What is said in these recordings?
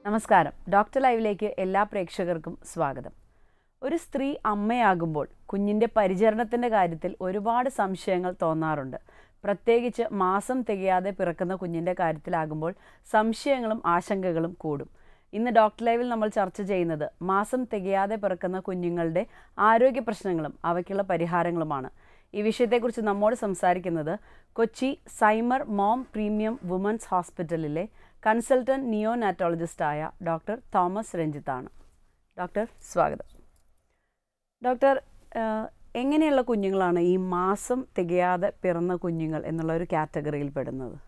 നമസ്കാരം ഡോക്ടർ ലൈവിലേക്ക് എല്ലാ പ്രേക്ഷകർക്കും സ്വാഗതം ഒരു സ്ത്രീ അമ്മയാകുമ്പോൾ കുഞ്ഞിൻ്റെ പരിചരണത്തിൻ്റെ കാര്യത്തിൽ ഒരുപാട് സംശയങ്ങൾ തോന്നാറുണ്ട് പ്രത്യേകിച്ച് മാസം തികയാതെ പിറക്കുന്ന കുഞ്ഞിൻ്റെ കാര്യത്തിലാകുമ്പോൾ സംശയങ്ങളും ആശങ്കകളും കൂടും ഇന്ന് ഡോക്ടർ ലൈവിൽ നമ്മൾ ചർച്ച ചെയ്യുന്നത് മാസം തികയാതെ പിറക്കുന്ന കുഞ്ഞുങ്ങളുടെ ആരോഗ്യ പ്രശ്നങ്ങളും അവയ്ക്കുള്ള പരിഹാരങ്ങളുമാണ് ഈ വിഷയത്തെക്കുറിച്ച് നമ്മോട് സംസാരിക്കുന്നത് Kochi Cimar Mom Premium Women's ഹോസ്പിറ്റലിലെ കൺസൾട്ടൻറ്റ് നിയോനാറ്റോളജിസ്റ്റായ ഡോക്ടർ തോമസ് രഞ്ജിത്താണ് ഡോക്ടർ സ്വാഗതം ഡോക്ടർ ആഹ്, എങ്ങനെയുള്ള കുഞ്ഞുങ്ങളാണ് ഈ മാസം തികയാതെ പിറന്ന കുഞ്ഞുങ്ങൾ എന്നുള്ള ഒരു കാറ്റഗറിയിൽ പെടുന്നത്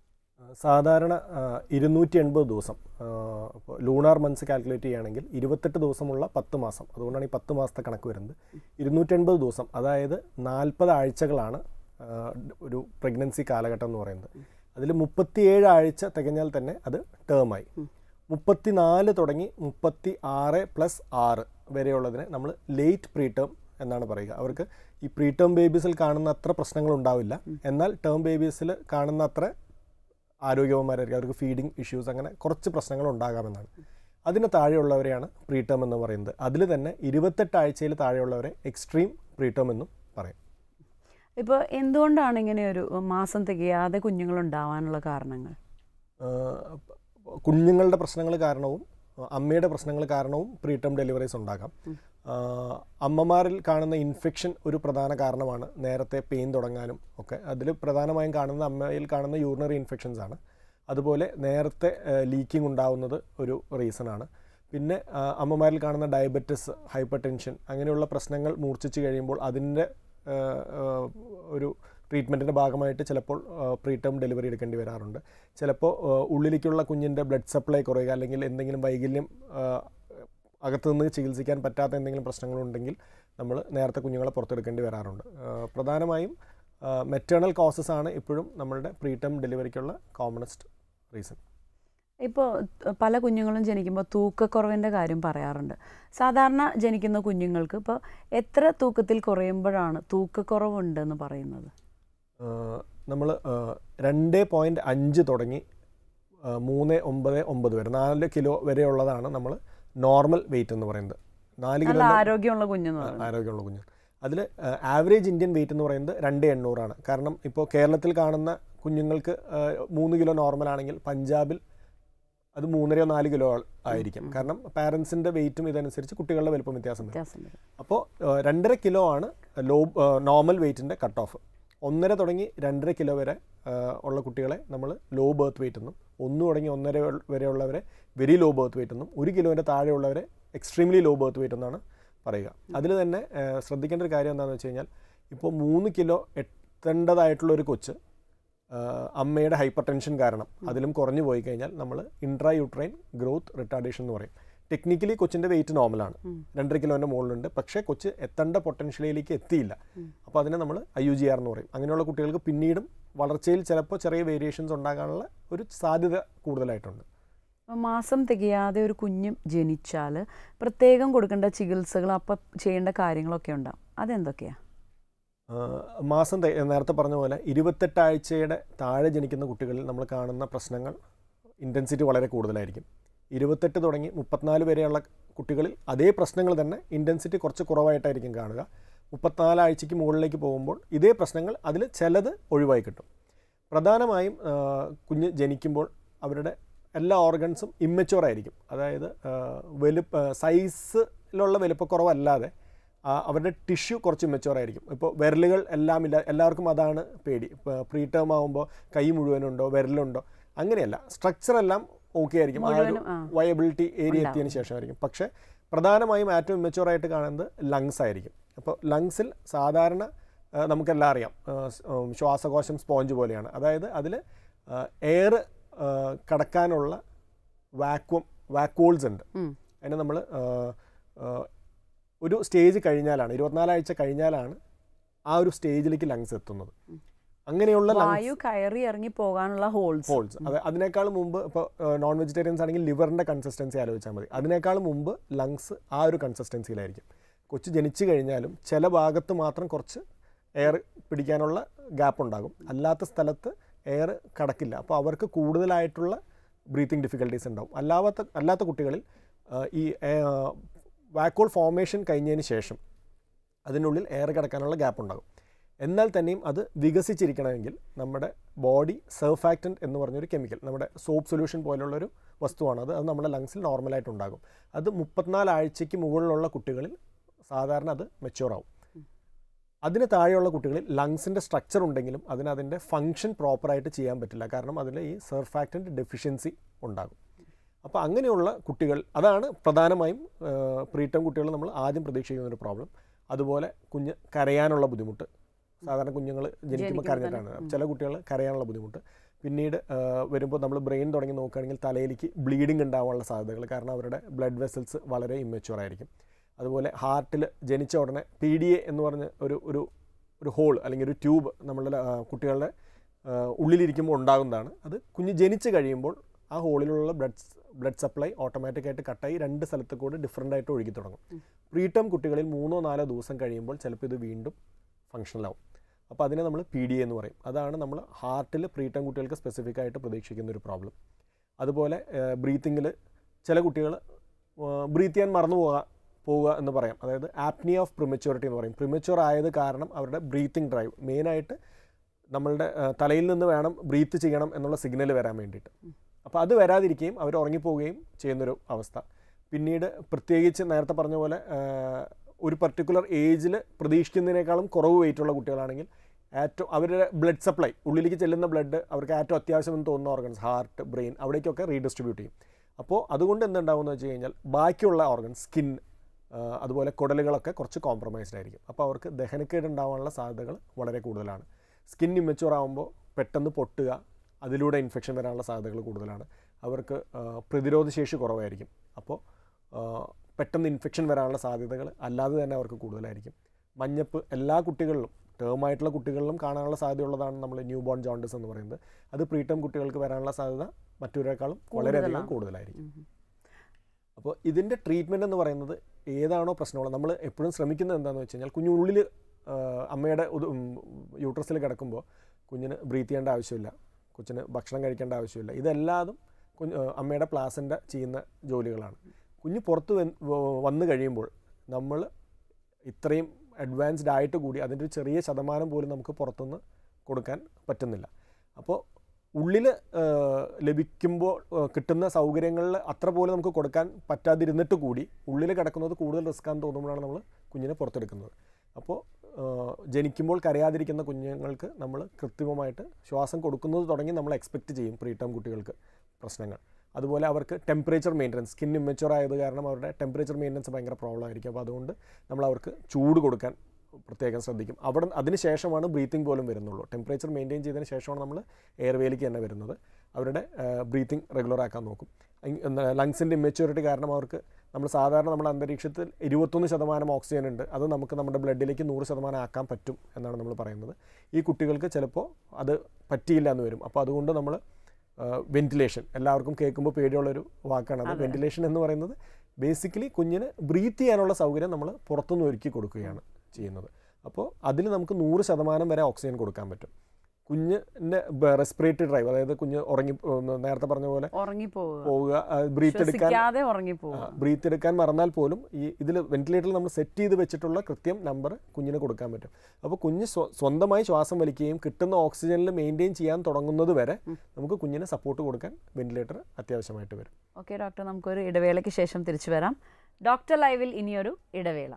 സാധാരണ ഇരുന്നൂറ്റി എൺപത് ദിവസം ഇപ്പോൾ ലൂണാർ മന്ത്സ് കാൽക്കുലേറ്റ് ചെയ്യുകയാണെങ്കിൽ ഇരുപത്തെട്ട് ദിവസമുള്ള പത്ത് മാസം അതുകൊണ്ടാണ് ഈ പത്ത് മാസത്തെ കണക്ക് വരുന്നത് ഇരുന്നൂറ്റി എൺപത് ദിവസം അതായത് നാൽപ്പത് ആഴ്ചകളാണ് ആ, ഒരു പ്രഗ്നൻസി കാലഘട്ടം എന്ന് പറയുന്നത് അതിൽ മുപ്പത്തിയേഴ് ആഴ്ച തികഞ്ഞാൽ തന്നെ അത് ടേമായി മുപ്പത്തിനാല് തുടങ്ങി മുപ്പത്തി ആറ് പ്ലസ് ആറ് വരെയുള്ളതിനെ നമ്മൾ ലേറ്റ് പ്രീ ടേം എന്നാണ് പറയുക അവർക്ക് ഈ പ്രീ ടേം ബേബീസിൽ കാണുന്ന അത്ര പ്രശ്നങ്ങൾ ഉണ്ടാവില്ല എന്നാൽ ടേം ബേബീസിൽ കാണുന്ന അത്ര ആരോഗ്യവന്മാരായിരിക്കും അവർക്ക് ഫീഡിങ് ഇഷ്യൂസ് അങ്ങനെ കുറച്ച് പ്രശ്നങ്ങൾ ഉണ്ടാകാമെന്നാണ് അതിന് താഴെയുള്ളവരെയാണ് പ്രീ ടേം എന്ന് പറയുന്നത് അതിൽ തന്നെ ഇരുപത്തെട്ട് ആഴ്ചയിൽ താഴെയുള്ളവരെ എക്സ്ട്രീം പ്രീ ടേം എന്നും പറയും ഇപ്പോൾ എന്തുകൊണ്ടാണ് ഇങ്ങനെ ഒരു മാസം തികയാതെ കുഞ്ഞുങ്ങൾ ഉണ്ടാവാനുള്ള കാരണങ്ങൾ ആഹ് കുഞ്ഞുങ്ങളുടെ പ്രശ്നങ്ങൾ കാരണവും ആഹ് അമ്മയുടെ പ്രശ്നങ്ങൾ കാരണവും പ്രീ ടേം ഡെലിവറീസ് ഉണ്ടാകാം ആഹ് അമ്മമാരിൽ കാണുന്ന ഇൻഫെക്ഷൻ ഒരു പ്രധാന കാരണമാണ് നേരത്തെ പെയിൻ തുടങ്ങാനും ഒക്കെ അതിൽ പ്രധാനമായും കാണുന്ന അമ്മയിൽ കാണുന്ന യൂറിനറി ഇൻഫെക്ഷൻസ് ആണ് അതുപോലെ നേരത്തെ ലീക്കിംഗ് ഉണ്ടാവുന്നത് ഒരു റീസൺ ആണ് പിന്നെ ആഹ് അമ്മമാരിൽ കാണുന്ന ഡയബറ്റിസ് ഹൈപ്പർ ടെൻഷൻ അങ്ങനെയുള്ള പ്രശ്നങ്ങൾ മൂർച്ഛിച്ച് കഴിയുമ്പോൾ അതിൻ്റെ ആഹ് ആഹ് ഒരു ട്രീറ്റ്മെൻറ്റിൻ്റെ ഭാഗമായിട്ട് ചിലപ്പോൾ പ്രീ ടേം ഡെലിവറി എടുക്കേണ്ടി വരാറുണ്ട് ചിലപ്പോൾ ആഹ് ഉള്ളിലേക്കുള്ള കുഞ്ഞിൻ്റെ ബ്ലഡ് സപ്ലൈ കുറയുക അല്ലെങ്കിൽ എന്തെങ്കിലും വൈകല്യം ആഹ് അകത്തു നിന്ന് ചികിത്സിക്കാൻ പറ്റാത്ത എന്തെങ്കിലും പ്രശ്നങ്ങളുണ്ടെങ്കിൽ നമ്മൾ നേരത്തെ കുഞ്ഞുങ്ങളെ പുറത്തെടുക്കേണ്ടി വരാറുണ്ട് ആഹ് പ്രധാനമായും മെറ്റേണൽ കോസസ് ആണ് ഇപ്പോഴും നമ്മളുടെ പ്രീ ടേം ഡെലിവറിക്കുള്ള കോമണസ്റ്റ് റീസൺ ഇപ്പോൾ പല കുഞ്ഞുങ്ങളും ജനിക്കുമ്പോൾ തൂക്കക്കുറവിൻ്റെ കാര്യം പറയാറുണ്ട് സാധാരണ ജനിക്കുന്ന കുഞ്ഞുങ്ങൾക്ക് ഇപ്പോൾ എത്ര തൂക്കത്തിൽ കുറയുമ്പോഴാണ് തൂക്കക്കുറവുണ്ടെന്ന് പറയുന്നത് നമ്മൾ രണ്ട് പോയിൻറ്റ് അഞ്ച് തുടങ്ങി ആ, മൂന്ന് ഒമ്പത് ഒമ്പത് വരെ നാല് കിലോ വരെയുള്ളതാണ് നമ്മൾ നോർമൽ വെയിറ്റ് എന്ന് പറയുന്നത് നാല് കിലോ നല്ല ആരോഗ്യമുള്ള കുഞ്ഞെന്ന് പറയുന്നത് ആരോഗ്യമുള്ള കുഞ്ഞ് അതിൽ ആവറേജ് ഇന്ത്യൻ വെയിറ്റ് എന്ന് പറയുന്നത് രണ്ട് എണ്ണൂറാണ് കാരണം ഇപ്പോൾ കേരളത്തിൽ കാണുന്ന കുഞ്ഞുങ്ങൾക്ക് ആ, മൂന്ന് കിലോ നോർമൽ ആണെങ്കിൽ പഞ്ചാബിൽ അത് മൂന്നരയോ നാല് കിലോ ആയിരിക്കും കാരണം പാരൻസിൻ്റെ വെയിറ്റും ഇതനുസരിച്ച് കുട്ടികളുടെ വലുപ്പം വ്യത്യാസം വരും വ്യത്യാസം വരും അപ്പോൾ ഏഹ്, രണ്ടര കിലോ ആണ് ലോ നോർമൽ വെയിറ്റിൻ്റെ കട്ട് ഓഫ് ഒന്നര തുടങ്ങി രണ്ടര കിലോ വരെ ഏഹ്, ഉള്ള കുട്ടികളെ നമ്മൾ ലോ ബർത്ത് വെയിറ്റ് എന്നും ഒന്ന് തുടങ്ങി ഒന്നര വരെയുള്ളവരെ വെരി ലോ ബർത്ത് വെയിറ്റ് എന്നും ഒരു കിലോൻ്റെ താഴെയുള്ളവരെ എക്സ്ട്രീംലി ലോ ബർത്ത് വെയിറ്റ് എന്നാണ് പറയുക അതിൽ തന്നെ ഏഹ്, ശ്രദ്ധിക്കേണ്ട ഒരു കാര്യം എന്താണെന്ന് വെച്ച് കഴിഞ്ഞാൽ ഇപ്പോൾ മൂന്ന് കിലോ എത്തേണ്ടതായിട്ടുള്ള ഒരു കൊച്ച് ആഹ് അമ്മയുടെ ഹൈപ്പർ ടെൻഷൻ കാരണം അതിലും കുറഞ്ഞു പോയി കഴിഞ്ഞാൽ നമ്മൾ ഇൻട്രാ യൂട്രൈൻ ഗ്രോത്ത് റിട്ടാർഡേഷൻ എന്ന് പറയും ടെക്നിക്കലി കൊച്ചിൻ്റെ വെയിറ്റ് നോർമലാണ് രണ്ടര കിലോൻ്റെ മുകളിലുണ്ട് പക്ഷേ കൊച്ച് എത്തേണ്ട പൊട്ടൻഷ്യലിലേക്ക് എത്തിയില്ല അപ്പോൾ അതിനെ നമ്മൾ ഐ യു ജി ആർ എന്ന് പറയും അങ്ങനെയുള്ള കുട്ടികൾക്ക് പിന്നീടും വളർച്ചയിൽ ചിലപ്പോൾ ചെറിയ വേരിയേഷൻസ് ഉണ്ടാകാനുള്ള ഒരു സാധ്യത കൂടുതലായിട്ടുണ്ട് അപ്പോൾ മാസം തികയാതെ ഒരു കുഞ്ഞ് ജനിച്ചാൽ പ്രത്യേകം കൊടുക്കേണ്ട ചികിത്സകൾ അപ്പം ചെയ്യേണ്ട കാര്യങ്ങളൊക്കെ ഉണ്ടാവും അതെന്തൊക്കെയാണ് ആഹ് മാസം തെ- നേരത്തെ പറഞ്ഞ പോലെ ഇരുപത്തെട്ടാഴ്ചയുടെ താഴെ ജനിക്കുന്ന കുട്ടികളിൽ നമ്മൾ കാണുന്ന പ്രശ്നങ്ങൾ ഇൻറ്റൻസിറ്റി വളരെ കൂടുതലായിരിക്കും ഇരുപത്തെട്ട് തുടങ്ങി മുപ്പത്തിനാല് വരെയുള്ള കുട്ടികളിൽ അതേ പ്രശ്നങ്ങൾ തന്നെ ഇൻറ്റൻസിറ്റി കുറച്ച് കുറവായിട്ടായിരിക്കും കാണുക മുപ്പത്തിനാല് ആഴ്ചയ്ക്ക് മുകളിലേക്ക് പോകുമ്പോൾ ഇതേ പ്രശ്നങ്ങൾ അതിൽ ചിലത് ഒഴിവായി കിട്ടും പ്രധാനമായും ആഹ് കുഞ്ഞ് ജനിക്കുമ്പോൾ അവരുടെ എല്ലാ ഓർഗൻസും ഇമ്മച്ചുവർ ആയിരിക്കും അതായത് ആഹ് വലുപ്പ സൈസിലുള്ള വലുപ്പക്കുറവല്ലാതെ ആ, അവരുടെ ടിഷ്യൂ കുറച്ച് മെച്ചുവർ ആയിരിക്കും ഇപ്പോൾ വിരലുകൾ എല്ലാം ഇല്ല എല്ലാവർക്കും അതാണ് പേടി ഇപ്പോൾ പ്രീ ടേം ആകുമ്പോൾ കൈ മുഴുവനുണ്ടോ വിരലുണ്ടോ അങ്ങനെയല്ല സ്ട്രക്ചർ എല്ലാം ഓക്കെ ആയിരിക്കും ആ ഒരു മുഴുവനും, ആ. വയബിലിറ്റി ഏരിയ എത്തിയതിന് ശേഷമായിരിക്കും പക്ഷേ പ്രധാനമായും ഏറ്റവും ഇമ്മച്ചുവർ ആയിട്ട് കാണുന്നത് ലങ്സ് ആയിരിക്കും അപ്പോൾ ലങ്സിൽ സാധാരണ ആ, നമുക്കെല്ലാം അറിയാം ആ, സ്- ഉം, ശ്വാസകോശം സ്പോഞ്ച് പോലെയാണ് അതായത് അതിൽ എയർ കടക്കാനുള്ള വാക്വം വാക്വോൾസ് ഉണ്ട് ഉം. അതിന് നമ്മൾ ഒരു സ്റ്റേജ് കഴിഞ്ഞാലാണ് ഇരുപത്തിനാലാഴ്ച കഴിഞ്ഞാലാണ് ആ ഒരു സ്റ്റേജിലേക്ക് ലങ്സ് എത്തുന്നത് അങ്ങനെയുള്ള ലങ്സ് വായു കയറി ഇറങ്ങി പോകാനുള്ള ഹോൾസ് ഹോൾസ് അത് അതിനേക്കാൾ മുമ്പ് ഇപ്പോൾ നോൺ വെജിറ്റേറിയൻസ് ആണെങ്കിൽ ലിവറിൻ്റെ കൺസിസ്റ്റൻസി ആലോചിച്ചാൽ മതി അതിനേക്കാൾ മുമ്പ് ലങ്സ് ആ ഒരു കൺസിസ്റ്റൻസിയിലായിരിക്കും കൊച്ചു ജനിച്ചു കഴിഞ്ഞാലും ചില ഭാഗത്ത് മാത്രം കുറച്ച് എയർ പിടിക്കാനുള്ള ഗ്യാപ്പ് ഉണ്ടാകും അല്ലാത്ത സ്ഥലത്ത് എയർ കടക്കില്ല അപ്പോൾ അവർക്ക് കൂടുതലായിട്ടുള്ള ബ്രീത്തിങ് ഡിഫിക്കൽട്ടീസ് ഉണ്ടാവും അല്ലാത്ത അല്ലാത്ത കുട്ടികളിൽ ആ, ഈ വാക്കോൾ ഫോർമേഷൻ കഴിഞ്ഞതിന് ശേഷം അതിനുള്ളിൽ എയർ കിടക്കാനുള്ള ഗ്യാപ്പ് ഉണ്ടാകും എന്നാൽ തന്നെയും അത് വികസിച്ചിരിക്കണമെങ്കിൽ നമ്മുടെ ബോഡി സർഫാക്റ്റൻറ്റ് എന്ന് പറഞ്ഞൊരു കെമിക്കൽ നമ്മുടെ സോപ്പ് സൊല്യൂഷൻ പോലുള്ളൊരു വസ്തുവാണ് അത് അത് നമ്മുടെ ലങ്സിൽ നോർമലായിട്ട് ഉണ്ടാകും അത് മുപ്പത്തിനാല് ആഴ്ചയ്ക്ക് മുകളിലുള്ള കുട്ടികളിൽ സാധാരണ അത് മെച്യൂർ ആവും അതിന് താഴെയുള്ള കുട്ടികളിൽ ലങ്സിൻ്റെ സ്ട്രക്ചർ ഉണ്ടെങ്കിലും അതിന് അതിൻ്റെ ഫങ്ഷൻ പ്രോപ്പറായിട്ട് ചെയ്യാൻ പറ്റില്ല കാരണം അതിൽ ഈ സർഫാക്റ്റൻറ്റ് ഡെഫിഷ്യൻസി ഉണ്ടാകും അപ്പോൾ അങ്ങനെയുള്ള കുട്ടികൾ അതാണ് പ്രധാനമായും പ്രീടം കുട്ടികൾ നമ്മൾ ആദ്യം പ്രതീക്ഷിക്കുന്ന ഒരു പ്രോബ്ലം അതുപോലെ കുഞ്ഞ് കരയാനുള്ള ബുദ്ധിമുട്ട് സാധാരണ കുഞ്ഞുങ്ങൾ ജനിക്കുമ്പോൾ ജനിക്കുമ്പോൾ കരഞ്ഞിട്ടാണ് ചില കുട്ടികൾ കരയാനുള്ള ബുദ്ധിമുട്ട് പിന്നീട് ആ, വരുമ്പോൾ നമ്മൾ ബ്രെയിൻ തുടങ്ങി നോക്കുകയാണെങ്കിൽ തലയിലേക്ക് ബ്ലീഡിങ് ഉണ്ടാവാനുള്ള സാധ്യതകൾ കാരണം അവരുടെ ബ്ലഡ് വെസൽസ് വളരെ ഇമ്മച്ചുവർ ആയിരിക്കും അതുപോലെ ഹാർട്ടിൽ ജനിച്ച ഉടനെ പി ഡി എ എന്ന് പറഞ്ഞ ഒരു ഒരു ഒരു ഹോൾ അല്ലെങ്കിൽ ഒരു ട്യൂബ് നമ്മളുടെ ആ, കുട്ടികളുടെ ആ, ഉള്ളിലിരിക്കുമ്പോൾ ഉണ്ടാകുന്നതാണ് അത് കുഞ്ഞ് ജനിച്ച് കഴിയുമ്പോൾ ആ ഹോളിലുള്ള ബ്ലഡ് ബ്ലഡ് സപ്ലൈ ഓട്ടോമാറ്റിക്കായിട്ട് കട്ടായി രണ്ട് സ്ഥലത്ത് കൂടെ ഡിഫറൻ്റ് ആയിട്ട് ഒഴുകി തുടങ്ങും പ്രീടേം കുട്ടികളിൽ മൂന്നോ നാലോ ദിവസം കഴിയുമ്പോൾ ചിലപ്പോൾ ഇത് വീണ്ടും ഫങ്ഷണലാവും അപ്പോൾ അതിനെ നമ്മൾ പി ഡി എന്ന് പറയും അതാണ് നമ്മൾ ഹാർട്ടിൽ പ്രീടേം കുട്ടികൾക്ക് സ്പെസിഫിക് ആയിട്ട് പ്രതീക്ഷിക്കുന്ന ഒരു പ്രോബ്ലം അതുപോലെ ബ്രീത്തിങ്ങിൽ ചില കുട്ടികൾ ബ്രീത്ത് ചെയ്യാൻ മറന്നു പോവുക പോവുക എന്ന് പറയാം അതായത് ആപ്നി ഓഫ് പ്രിമച്യൂരിറ്റി എന്ന് പറയും പ്രിമച്യൂർ ആയത് കാരണം അവരുടെ ബ്രീത്തിങ് ഡ്രൈവ് മെയിനായിട്ട് നമ്മളുടെ ആ, തലയിൽ നിന്ന് വേണം ബ്രീത്ത് ചെയ്യണം എന്നുള്ള സിഗ്നൽ വരാൻ വേണ്ടിയിട്ട് അപ്പോൾ അത് വരാതിരിക്കുകയും അവർ ഉറങ്ങിപ്പോവുകയും ചെയ്യുന്നൊരു അവസ്ഥ പിന്നീട് പ്രത്യേകിച്ച് നേരത്തെ പറഞ്ഞ പോലെ ആ, ഒരു പർട്ടിക്കുലർ ഏജിൽ പ്രതീക്ഷിക്കുന്നതിനേക്കാളും കുറവ് വെയിറ്റുള്ള കുട്ടികളാണെങ്കിൽ ഏറ്റവും അവരുടെ ബ്ലഡ് സപ്ലൈ ഉള്ളിലേക്ക് ചെല്ലുന്ന ബ്ലഡ് അവർക്ക് ഏറ്റവും അത്യാവശ്യമെന്ന് തോന്നുന്ന ഓർഗൻസ് ഹാർട്ട് ബ്രെയിൻ അവിടേക്കൊക്കെ റീഡിസ്ട്രിബ്യൂട്ട് ചെയ്യും അപ്പോൾ അതുകൊണ്ട് എന്തുണ്ടാവുമെന്ന് വെച്ച് കഴിഞ്ഞാൽ ബാക്കിയുള്ള ഓർഗൻസ് സ്കിൻ അതുപോലെ കുടലുകളൊക്കെ കുറച്ച് കോംപ്രമൈസ്ഡ് ആയിരിക്കും അപ്പോൾ അവർക്ക് ദഹനക്കേട് ഉണ്ടാവാനുള്ള സാധ്യതകൾ വളരെ കൂടുതലാണ് സ്കിൻ ഇമ്മച്ചുവർ ആകുമ്പോൾ പെട്ടെന്ന് പൊട്ടുക അതിലൂടെ ഇൻഫെക്ഷൻ വരാനുള്ള സാധ്യതകൾ കൂടുതലാണ് അവർക്ക് ആ, പ്രതിരോധശേഷി കുറവായിരിക്കും അപ്പോൾ ആ, പെട്ടെന്ന് ഇൻഫെക്ഷൻ വരാനുള്ള സാധ്യതകൾ അല്ലാതെ തന്നെ അവർക്ക് കൂടുതലായിരിക്കും മഞ്ഞപ്പ് എല്ലാ കുട്ടികളിലും ടേമായിട്ടുള്ള കുട്ടികളിലും കാണാനുള്ള സാധ്യതയുള്ളതാണ് നമ്മൾ ന്യൂ ബോൺ ജോണ്ടസ് എന്ന് പറയുന്നത് അത് പ്രീടം കുട്ടികൾക്ക് വരാനുള്ള സാധ്യത മറ്റൊരാളെക്കാളും വളരെയധികം കൂടുതലായിരിക്കും അപ്പോൾ ഇതിൻ്റെ ട്രീറ്റ്മെൻറ്റ് എന്ന് പറയുന്നത് ഏതാണോ പ്രശ്നമുള്ളത് നമ്മൾ എപ്പോഴും ശ്രമിക്കുന്നത് എന്താണെന്ന് വെച്ച് കഴിഞ്ഞാൽ കുഞ്ഞുള്ളിൽ അമ്മയുടെ യൂട്രസിൽ കിടക്കുമ്പോൾ കുഞ്ഞിന് ബ്രീത്ത് ചെയ്യേണ്ട ആവശ്യമില്ല കൊച്ചിന് ഭക്ഷണം കഴിക്കേണ്ട ആവശ്യമില്ല ഇതെല്ലാതും കുഞ്ഞ് ആ, അമ്മയുടെ പ്ലാസിൻ്റെ ചെയ്യുന്ന ജോലികളാണ് കുഞ്ഞ് പുറത്ത് വന്ന് വ- വന്നു കഴിയുമ്പോൾ നമ്മൾ ഇത്രയും അഡ്വാൻസ്ഡ് ആയിട്ട് കൂടി അതിൻ്റെ ഒരു ചെറിയ ശതമാനം പോലും നമുക്ക് പുറത്തുനിന്ന് കൊടുക്കാൻ പറ്റുന്നില്ല അപ്പോൾ ഉള്ളിൽ ലഭിക്കുമ്പോൾ ആ, കിട്ടുന്ന സൗകര്യങ്ങളിൽ അത്ര പോലും നമുക്ക് കൊടുക്കാൻ പറ്റാതിരുന്നിട്ട് കൂടി ഉള്ളിൽ കിടക്കുന്നത് കൂടുതൽ റിസ്ക് ആണെന്ന് തോന്നുമ്പോഴാണ് നമ്മൾ കുഞ്ഞിനെ പുറത്തെടുക്കുന്നത് അപ്പോൾ ആ, ജനിക്കുമ്പോൾ കരയാതിരിക്കുന്ന കുഞ്ഞുങ്ങൾക്ക് നമ്മൾ കൃത്രിമമായിട്ട് ശ്വാസം കൊടുക്കുന്നത് തുടങ്ങി നമ്മൾ എക്സ്പെക്റ്റ് ചെയ്യും പ്രീടേം കുട്ടികൾക്ക് പ്രശ്നങ്ങൾ അതുപോലെ അവർക്ക് ടെമ്പറേച്ചർ മെയിൻ്റനൻസ് സ്കിൻ ഇമ്മച്ചുവർ ആയത് കാരണം അവരുടെ ടെമ്പറേച്ചർ മെയിൻ്റനൻസ് ഭയങ്കര പ്രോബ്ലം ആയിരിക്കും അപ്പോൾ അതുകൊണ്ട് നമ്മൾ അവർക്ക് ചൂട് കൊടുക്കാൻ പ്രത്യേകം ശ്രദ്ധിക്കും അവിടെ അതിന് ശേഷമാണ് ബ്രീത്തിങ് പോലും വരുന്നുള്ളൂ ടെമ്പറേച്ചർ മെയിൻറ്റെയിൻ ചെയ്തതിന് ശേഷമാണ് നമ്മൾ എയർവേയിലേക്ക് തന്നെ വരുന്നത് അവരുടെ ബ്രീത്തിങ് റെഗുലർ ആക്കാൻ നോക്കും ലങ്സിൻ്റെ ഇമ്മച്യൂരിറ്റി കാരണം അവർക്ക് നമ്മൾ സാധാരണ നമ്മുടെ അന്തരീക്ഷത്തിൽ ഇരുപത്തൊന്ന് ശതമാനം ഓക്സിജൻ ഉണ്ട് അത് നമുക്ക് നമ്മുടെ ബ്ലഡിലേക്ക് നൂറ് ശതമാനം ആക്കാൻ പറ്റും എന്നാണ് നമ്മൾ പറയുന്നത് ഈ കുട്ടികൾക്ക് ചിലപ്പോൾ അത് പറ്റിയില്ല എന്ന് വരും അപ്പോൾ അതുകൊണ്ട് നമ്മൾ വെന്റിലേഷൻ എല്ലാവർക്കും കേൾക്കുമ്പോൾ പേടിയുള്ളൊരു വാക്കാണ് അത് വെന്റിലേഷൻ എന്ന് പറയുന്നത് ബേസിക്കലി കുഞ്ഞിന് ബ്രീത്ത് ചെയ്യാനുള്ള സൗകര്യം നമ്മൾ പുറത്തുനിന്ന് ഒരുക്കി കൊടുക്കുകയാണ് ചെയ്യുന്നത് അപ്പോൾ അതിൽ നമുക്ക് നൂറ് ശതമാനം വരെ ഓക്സിജൻ കൊടുക്കാൻ പറ്റും കുഞ്ഞിൻ്റെ റെസ്പിറേറ്ററി ഡ്രൈവ് അതായത് കുഞ്ഞ് ഉറങ്ങി ഉം, നേരത്തെ പറഞ്ഞ പോലെ ഉറങ്ങിപ്പോവുക പോവുക ബ്രീത്ത് എടുക്കാൻ ശ്വസിക്കാതെ ഉറങ്ങിപ്പോവുക ബ്രീത്ത് എടുക്കാൻ മറന്നാൽ പോലും ഈ ഇതിൽ വെന്റിലേറ്ററിൽ നമ്മൾ സെറ്റ് ചെയ്ത് വെച്ചിട്ടുള്ള കൃത്യം നമ്പർ കുഞ്ഞിന് കൊടുക്കാൻ പറ്റും അപ്പോൾ കുഞ്ഞ് സ്വ- സ്വന്തമായി ശ്വാസം വലിക്കുകയും കിട്ടുന്ന ഓക്സിജനിൽ മെയിൻറ്റെയിൻ ചെയ്യാൻ തുടങ്ങുന്നത് വരെ നമുക്ക് കുഞ്ഞിന് സപ്പോർട്ട് കൊടുക്കാൻ വെന്റിലേറ്റർ അത്യാവശ്യമായിട്ട് വരും ഓക്കെ ഡോക്ടർ നമുക്കൊരു ഇടവേളയ്ക്ക് ശേഷം തിരിച്ചു വരാം ഡോക്ടർ ലൈവിൽ ഇനിയൊരു ഇടവേള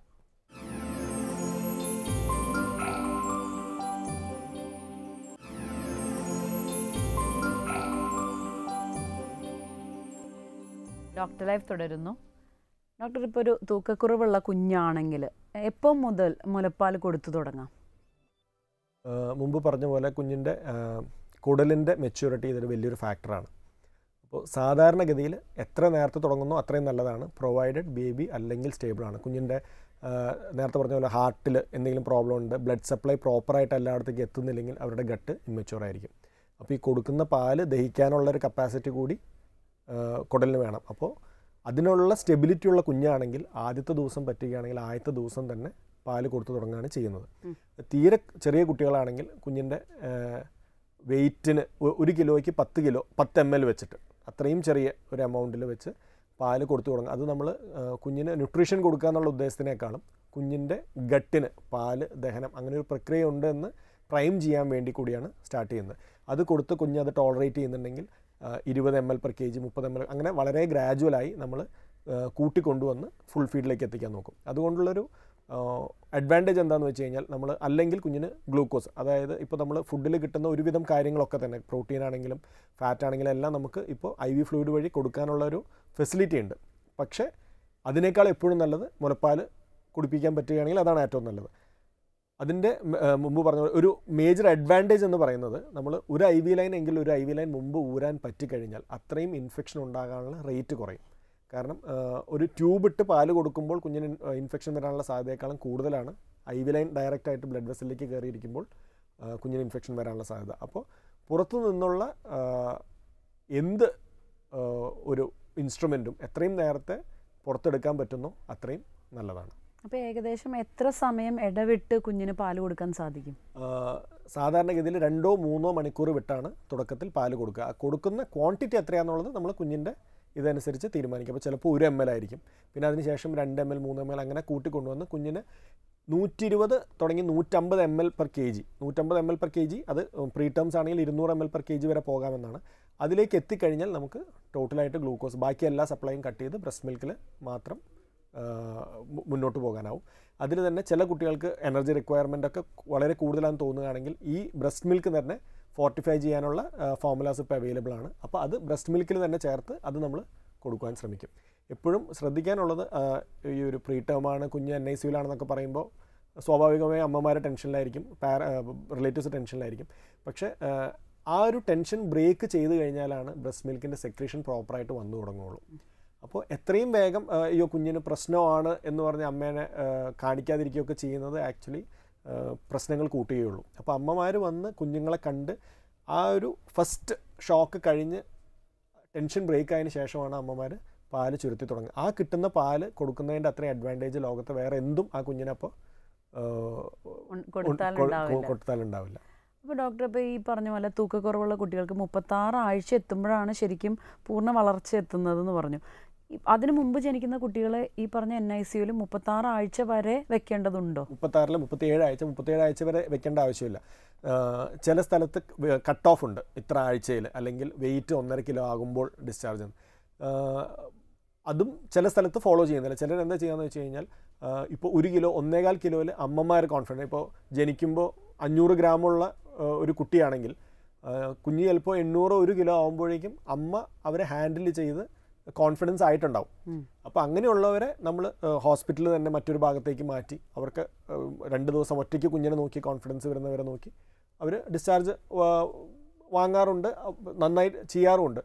ഡോക്ടർ ലൈഫ് തുടരുന്നു ഡോക്ടർ ഇപ്പോൾ ഒരു തൂക്കക്കുറവുള്ള കുഞ്ഞാണെങ്കിൽ എപ്പോൾ മുതൽ മുലപ്പാൽ കൊടുത്തു തുടങ്ങാം ആ, മുമ്പ് പറഞ്ഞ പോലെ കുഞ്ഞിൻ്റെ കുടലിൻ്റെ മെച്യൂരിറ്റി ഇതൊരു വലിയൊരു ഫാക്ടറാണ് അപ്പോൾ സാധാരണഗതിയിൽ എത്ര നേരത്തെ തുടങ്ങുന്നോ അത്രയും നല്ലതാണ് പ്രൊവൈഡഡ് ബേബി അല്ലെങ്കിൽ സ്റ്റേബിളാണ് കുഞ്ഞിൻ്റെ ആ, നേരത്തെ പറഞ്ഞ പോലെ ഹാർട്ടിൽ എന്തെങ്കിലും പ്രോബ്ലം ഉണ്ട് ബ്ലഡ് സപ്ലൈ പ്രോപ്പറായിട്ട് എല്ലായിടത്തേക്ക് എത്തുന്നില്ലെങ്കിൽ അവരുടെ ഗട്ട് ഇമ്മച്യൂർ ആയിരിക്കും അപ്പോൾ ഈ കൊടുക്കുന്ന പാല് ദഹിക്കാനുള്ളൊരു കപ്പാസിറ്റി കൂടി ആ, കുടലിന് വേണം അപ്പോൾ അതിനുള്ള സ്റ്റെബിലിറ്റി ഉള്ള കുഞ്ഞാണെങ്കിൽ ആദ്യത്തെ ദിവസം പറ്റുകയാണെങ്കിൽ ആദ്യത്തെ ദിവസം തന്നെ പാല് കൊടുത്തു തുടങ്ങുകയാണ് ചെയ്യുന്നത് തീരെ ചെറിയ കുട്ടികളാണെങ്കിൽ കുഞ്ഞിൻ്റെ വെയ്റ്റിന് ഒരു കിലോയ്ക്ക് പത്ത് കിലോ പത്ത് എം എൽ വെച്ചിട്ട് അത്രയും ചെറിയ ഒരു എമൗണ്ടിൽ വെച്ച് പാല് കൊടുത്തു തുടങ്ങുക അത് നമ്മൾ കുഞ്ഞിന് ന്യൂട്രീഷൻ കൊടുക്കുക എന്നുള്ള ഉദ്ദേശത്തിനേക്കാളും കുഞ്ഞിൻ്റെ ഗട്ടിന് പാല് ദഹനം അങ്ങനെ ഒരു പ്രക്രിയ ഉണ്ട് എന്ന് പ്രൈം ചെയ്യാൻ വേണ്ടി കൂടിയാണ് സ്റ്റാർട്ട് ചെയ്യുന്നത് അത് കൊടുത്ത് കുഞ്ഞ് അത് ടോളറേറ്റ് ചെയ്യുന്നുണ്ടെങ്കിൽ ഇരുപത് M L per K G മുപ്പത് എം എൽ അങ്ങനെ വളരെ ഗ്രാജുവലായി നമ്മൾ കൂട്ടിക്കൊണ്ടുവന്ന് ഫുൾ ഫീഡിലേക്ക് എത്തിക്കാൻ നോക്കും അതുകൊണ്ടുള്ളൊരു അഡ്വാൻറ്റേജ് എന്താണെന്ന് വെച്ച് കഴിഞ്ഞാൽ നമ്മൾ അല്ലെങ്കിൽ കുഞ്ഞിന് ഗ്ലൂക്കോസ് അതായത് ഇപ്പോൾ നമ്മൾ ഫുഡിൽ കിട്ടുന്ന ഒരുവിധം കാര്യങ്ങളൊക്കെ തന്നെ പ്രോട്ടീൻ ആണെങ്കിലും ഫാറ്റ് ആണെങ്കിലും എല്ലാം നമുക്ക് ഇപ്പോൾ ഐ വി ഫ്ലൂയിഡ് വഴി കൊടുക്കാനുള്ള ഒരു ഫെസിലിറ്റി ഉണ്ട് പക്ഷേ അതിനേക്കാൾ എപ്പോഴും നല്ലത് മുലപ്പാൽ കുടിപ്പിക്കാൻ പറ്റുകയാണെങ്കിൽ അതാണ് ഏറ്റവും നല്ലത് അതിൻ്റെ മുമ്പ് പറഞ്ഞ പോലെ ഒരു മേജർ അഡ്വാൻറ്റേജ് എന്ന് പറയുന്നത് നമ്മൾ ഒരു ഐ വി ലൈൻ എങ്കിൽ ഒരു ഐ വി ലൈൻ മുമ്പ് ഊരാൻ പറ്റിക്കഴിഞ്ഞാൽ അത്രയും ഇൻഫെക്ഷൻ ഉണ്ടാകാനുള്ള റേറ്റ് കുറയും കാരണം ഒരു ട്യൂബ് ഇട്ട് പാല് കൊടുക്കുമ്പോൾ കുഞ്ഞിന് ഇൻഫെക്ഷൻ വരാനുള്ള സാധ്യതയേക്കാളും കൂടുതലാണ് ഐ വി ലൈൻ ഡയറക്റ്റ് ആയിട്ട് ബ്ലഡ് വെസലിലേക്ക് കയറിയിരിക്കുമ്പോൾ കുഞ്ഞിന് ഇൻഫെക്ഷൻ വരാനുള്ള സാധ്യത അപ്പോൾ പുറത്തു നിന്നുള്ള എന്ത് ഒരു ഇൻസ്ട്രുമെൻറ്റും എത്രയും നേരത്തെ പുറത്തെടുക്കാൻ പറ്റുന്നോ അത്രയും നല്ലതാണ് അപ്പോൾ ഏകദേശം എത്ര സമയം ഇടവിട്ട് കുഞ്ഞിന് പാല് കൊടുക്കാൻ സാധിക്കും സാധാരണഗതിയിൽ രണ്ടോ മൂന്നോ മണിക്കൂർ വിട്ടാണ് തുടക്കത്തിൽ പാല് കൊടുക്കുക ആ കൊടുക്കുന്ന ക്വാണ്ടിറ്റി എത്രയാണെന്നുള്ളത് നമ്മൾ കുഞ്ഞിൻ്റെ ഇതനുസരിച്ച് തീരുമാനിക്കും അപ്പോൾ ചിലപ്പോൾ ഒരു എം എൽ ആയിരിക്കും പിന്നെ അതിനുശേഷം രണ്ട് എം എൽ മൂന്ന് എം എൽ അങ്ങനെ കൂട്ടിക്കൊണ്ടുവന്ന് കുഞ്ഞിന് നൂറ്റി ഇരുപത് തുടങ്ങി നൂറ്റമ്പത് M L per K G നൂറ്റമ്പത് M L per K G അത് പ്രീ ടേംസ് ആണെങ്കിൽ ഇരുന്നൂറ് M L per K G വരെ പോകാമെന്നാണ് അതിലേക്ക് എത്തിക്കഴിഞ്ഞാൽ നമുക്ക് ടോട്ടലായിട്ട് ഗ്ലൂക്കോസ് ബാക്കി എല്ലാ സപ്ലൈയും കട്ട് ചെയ്ത് ബ്രസ്റ്റ് മിൽക്കിൽ മാത്രം മുന്നോട്ട് പോകാനാവും അതിൽ തന്നെ ചില കുട്ടികൾക്ക് എനർജി റിക്വയർമെൻ്റ് ഒക്കെ വളരെ കൂടുതലാണെന്ന് തോന്നുകയാണെങ്കിൽ ഈ ബ്രസ്റ്റ് മിൽക്ക് തന്നെ ഫോർട്ടിഫൈ ചെയ്യാനുള്ള ഫോർമുലാസ് ഇപ്പോൾ അവൈലബിൾ ആണ് അപ്പോൾ അത് ബ്രസ്റ്റ് മിൽക്കിൽ തന്നെ ചേർത്ത് അത് നമ്മൾ കൊടുക്കുവാൻ ശ്രമിക്കും എപ്പോഴും ശ്രദ്ധിക്കാനുള്ളത് ഈ ഒരു പ്രീ ടേമാണ് കുഞ്ഞ് എൻ ഐ സിയിലാണെന്നൊക്കെ പറയുമ്പോൾ സ്വാഭാവികമായി അമ്മമാരെ ടെൻഷനിലായിരിക്കും പാര റിലേറ്റീവ്സ് ടെൻഷനിലായിരിക്കും പക്ഷേ ആ ഒരു ടെൻഷൻ ബ്രേക്ക് ചെയ്ത് കഴിഞ്ഞാലാണ് ബ്രസ്റ്റ് മിൽക്കിൻ്റെ സെക്രീഷൻ പ്രോപ്പറായിട്ട് വന്നു തുടങ്ങുള്ളൂ അപ്പോൾ എത്രയും വേഗം അയ്യോ കുഞ്ഞിന് പ്രശ്നമാണ് എന്ന് പറഞ്ഞ് അമ്മേനെ കാണിക്കാതിരിക്കുകയൊക്കെ ചെയ്യുന്നത് ആക്ച്വലി പ്രശ്നങ്ങൾ കൂട്ടുകയുള്ളൂ അപ്പോൾ അമ്മമാർ വന്ന് കുഞ്ഞുങ്ങളെ കണ്ട് ആ ഒരു ഫസ്റ്റ് ഷോക്ക് കഴിഞ്ഞ് ടെൻഷൻ ബ്രേക്ക് ആയതിനു ശേഷമാണ് അമ്മമാർ പാല് ചുരുത്തി തുടങ്ങുക ആ കിട്ടുന്ന പാല് കൊടുക്കുന്നതിൻ്റെ അത്രയും അഡ്വാൻറ്റേജ് ലോകത്ത് വേറെ എന്തും ആ കുഞ്ഞിനപ്പോൾ കൊടുത്താലുണ്ടാവില്ല അപ്പോൾ ഡോക്ടർ ഇപ്പോൾ ഈ പറഞ്ഞ പോലെ തൂക്കക്കുറവുള്ള കുട്ടികൾക്ക് മുപ്പത്താറ് ആഴ്ച എത്തുമ്പോഴാണ് ശരിക്കും പൂർണ്ണ വളർച്ച എത്തുന്നതെന്ന് പറഞ്ഞു അതിനു മുമ്പ് ജനിക്കുന്ന കുട്ടികളെ ഈ പറഞ്ഞ എൻ ഐ സിയിൽ മുപ്പത്താറ് ആഴ്ച വരെ വെക്കേണ്ടതുണ്ടോ മുപ്പത്താറിൽ മുപ്പത്തിയേഴ് ആഴ്ച മുപ്പത്തിയേഴ് ആഴ്ച വരെ വെക്കേണ്ട ആവശ്യമില്ല ചില സ്ഥലത്ത് കട്ട് ഓഫ് ഉണ്ട് ഇത്ര ആഴ്ചയിൽ അല്ലെങ്കിൽ വെയിറ്റ് ഒന്നര കിലോ ആകുമ്പോൾ ഡിസ്ചാർജ് അതും ചില സ്ഥലത്ത് ഫോളോ ചെയ്യുന്നില്ല ചിലർ എന്താ ചെയ്യാന്ന് വെച്ച് കഴിഞ്ഞാൽ ഇപ്പോൾ ഒരു കിലോ ഒന്നേകാൽ കിലോയിൽ അമ്മമാർ കോൺഫിഡൻറ്റ് ഇപ്പോൾ ജനിക്കുമ്പോൾ അഞ്ഞൂറ് ഗ്രാമുള്ള ഒരു കുട്ടിയാണെങ്കിൽ കുഞ്ഞ് ചിലപ്പോൾ എണ്ണൂറ് ഒരു കിലോ ആകുമ്പോഴേക്കും അമ്മ അവരെ ഹാൻഡിൽ ചെയ്ത് കോൺഫിഡൻസ് ആയിട്ടുണ്ടാവും അപ്പോൾ അങ്ങനെയുള്ളവരെ നമ്മൾ ഹോസ്പിറ്റലിൽ തന്നെ മറ്റൊരു ഭാഗത്തേക്ക് മാറ്റി അവർക്ക് രണ്ട് ദിവസം ഒറ്റയ്ക്ക് കുഞ്ഞിനെ നോക്കി കോൺഫിഡൻസ് വരുന്നവരെ നോക്കി അവർ ഡിസ്ചാർജ് വാങ്ങാറുണ്ട് നന്നായി ചെയ്യാറുമുണ്ട്